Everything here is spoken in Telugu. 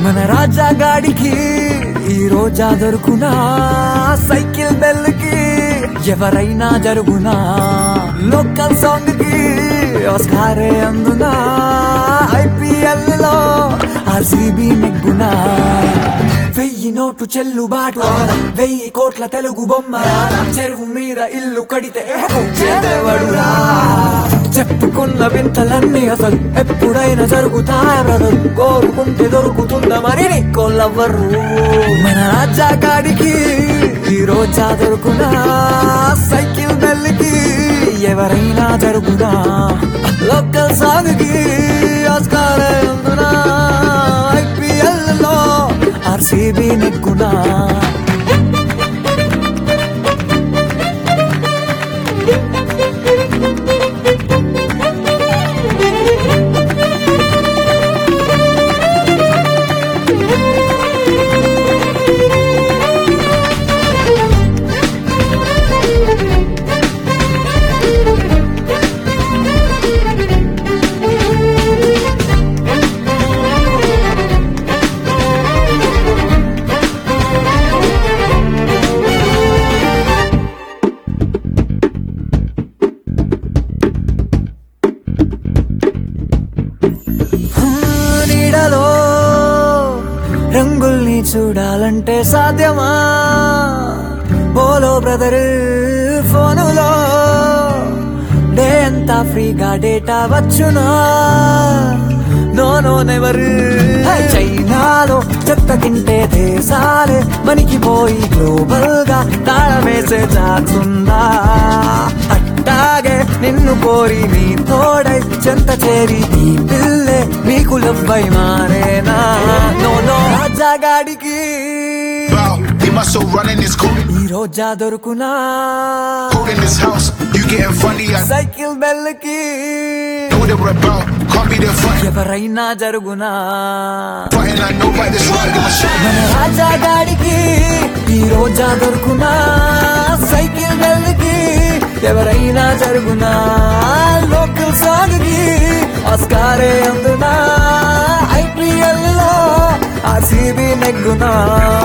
మన రాజా గాడికి ఈ రోజా దొరుకునా సైకిల్ బెల్ కి ఎవరైనా జరుగునా లోకల్ సాంగ్ కి ఆస్కారే అందునా ఐపీఎల్ లో ఆర్సీబీ నెగ్గునా వెయ్యి నోటు చెల్లుబాటు వెయ్యి కోట్ల తెలుగు బొమ్మ చెరువు మీద ఇల్లు కడితే చేదేవడురా చెప్పుకున్న వింతలన్నీ అసలు ఎప్పుడైనా జరుగుతాయి బ్రదర్ కోరుకుంటే దొరుకుతుందా మరి నీకోళ్ళవ్వరు మన రాజా గాడికి ఈ రోజా దొరుకునా సైకిల్ బెల్లికి ఎవరైనా జరుగునా లోకల్ సాంగ్ కి ఆస్కారే అందునా ఐపీఎల్ లో ఆర్సీబీ నెగ్గునా నీడలో రంగుల్ని చూడాలంటే సాధ్యమా పోలో బ్రదర్ ఫోనులో డే అంతా ఫ్రీగా డేటా వచ్చునా నో నో నెవర్ చైనాలో చెత్త తింటే దేశాలే మనకి పోయి గ్లోబల్ గా తాళమేసే జాతుందా అట్టాగే నిన్ను కోరి నీ తోడై చెంత చేరి ఈ పిల్లే మీకు లవ్వై మారేనా నో నో రాజాగాడికి Bow, leave my soul running this cold, ఈ రోజా దొరుకునా cold in this house. You getting funny, I cycle బెల్కి know that we're about. Can't be there frontin', ఎవరైనా జరుగునా frontin' like nobody this right in my shit. మన రాజాగాడికి ఈ రోజా దొరుకునా సైకిల్ బెల్కి ఎవరైనా జరుగునా లోకల్ సాంగ్ కి ఆస్కారే అందునా ఐపీఎల్ లో ఆర్సీబీ నెగ్గునా